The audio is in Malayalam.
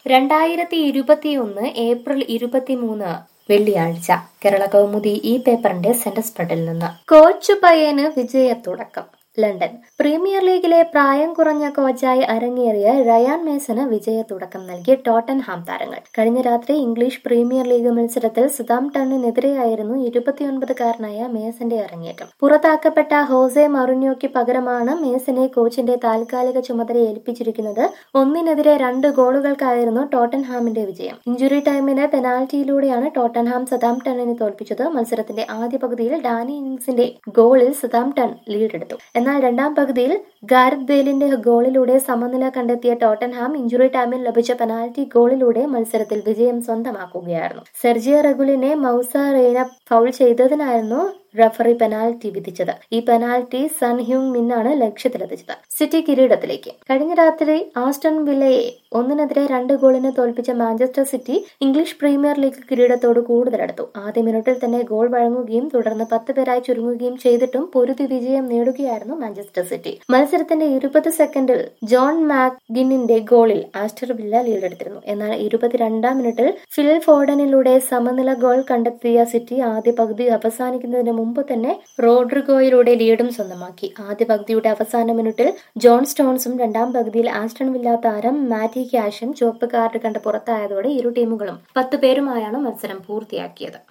രണ്ടായിരത്തി ഇരുപത്തിയൊന്ന് ഏപ്രിൽ ഇരുപത്തിമൂന്ന് വെള്ളിയാഴ്ച കേരള കൗമുദി ഈ പേപ്പറിന്റെ സെന്റർ സ്പ്രെഡിൽ നിന്ന് കോച്ച് പയ്യന് വിജയത്തുടക്കം ലണ്ടൻ പ്രീമിയർ ലീഗിലെ പ്രായം കുറഞ്ഞ കോച്ചായി അരങ്ങേറിയ റയാൻ മേസന് വിജയത്തുടക്കം നൽകി ടോട്ടൻഹാം താരങ്ങൾ കഴിഞ്ഞ രാത്രി ഇംഗ്ലീഷ് പ്രീമിയർ ലീഗ് മത്സരത്തിൽ സുതാംടണിനെതിരെയായിരുന്നു ഇരുപത്തിയൊൻപതുകാരനായ മേസന്റെ അരങ്ങേറ്റം പുറത്താക്കപ്പെട്ട ഹോസെ മറുന്യോയ്ക്ക് പകരമാണ് മേസനെ കോച്ചിന്റെ താൽക്കാലിക ചുമതല ഏൽപ്പിച്ചിരിക്കുന്നത് ഒന്നിനെതിരെ രണ്ട് ഗോളുകൾക്കായിരുന്നു ടോട്ടൻഹാമിന്റെ വിജയം ഇഞ്ചുറി ടൈമിന് പെനാൽറ്റിയിലൂടെയാണ് ടോട്ടൻഹാം സതാംടണിനെ തോൽപ്പിച്ചത് മത്സരത്തിന്റെ ആദ്യ പകുതിയിൽ ഡാനി ഇന്നിംഗ്സിന്റെ ഗോളിൽ സതാംടൺ ലീഡെടുത്തു എന്നാൽ രണ്ടാം പകുതിയിൽ ഗാരത് ബേലിന്റെ ഗോളിലൂടെ സമനില കണ്ടെത്തിയ ടോട്ടൻഹാം ഇഞ്ചുറി ടൈമിൽ ലഭിച്ച പെനാൽറ്റി ഗോളിലൂടെ മത്സരത്തിൽ വിജയം സ്വന്തമാക്കുകയായിരുന്നു സെർജിയ റെഗുലിനെ മൌസ റെയ്ന ഫൗൾ ചെയ്തതിനായിരുന്നു റഫറി പെനാൽറ്റി വിധിച്ചത് ഈ പെനാൽറ്റി സൺ ഹ്യൂങ് മിന്നാണ് ലക്ഷ്യത്തിലെത്തിച്ചത് സിറ്റി കിരീടത്തിലേക്ക് കഴിഞ്ഞ രാത്രി ആസ്റ്റൺ വില്ലയെ ഒന്നിനെതിരെ രണ്ട് ഗോളിന് തോൽപ്പിച്ച Manchester City English Premier League കിരീടത്തോട് കൂടുതലെടുത്തു ആദ്യ മിനിറ്റിൽ തന്നെ ഗോൾ വഴങ്ങുകയും തുടർന്ന് പത്ത് പേരായി ചുരുങ്ങുകയും ചെയ്തിട്ടും പൊരുതി വിജയം നേടുകയായിരുന്നു മാഞ്ചസ്റ്റർ സിറ്റി മത്സരത്തിന്റെ ഇരുപത് സെക്കൻഡിൽ ജോൺ മാക്ഗിന്നിന്റെ ഗോളിൽ ആസ്റ്റർ വില്ല ലീഡെടുത്തിരുന്നു എന്നാൽ ഇരുപത്തിരണ്ടാം മിനിറ്റിൽ ഫിൽ ഫോർഡനിലൂടെ സമനില ഗോൾ കണ്ടെത്തിയ സിറ്റി ആദ്യ പകുതി അവസാനിക്കുന്നതിന് മുമ്പ് തന്നെ റോഡ്രിഗോയിലൂടെ ലീഡും സ്വന്തമാക്കി ആദ്യ പകുതിയുടെ അവസാന മിനിറ്റിൽ ജോൺ സ്റ്റോൺസും രണ്ടാം പകുതിയിൽ ആസ്റ്റൺ വില്ല താരം മാറ്റി ക്യാഷും ചുവപ്പ് കാർഡ് കണ്ട് പുറത്തായതോടെ ഇരു ടീമുകളും പത്ത് പേരുമായാണ് മത്സരം പൂർത്തിയാക്കിയത്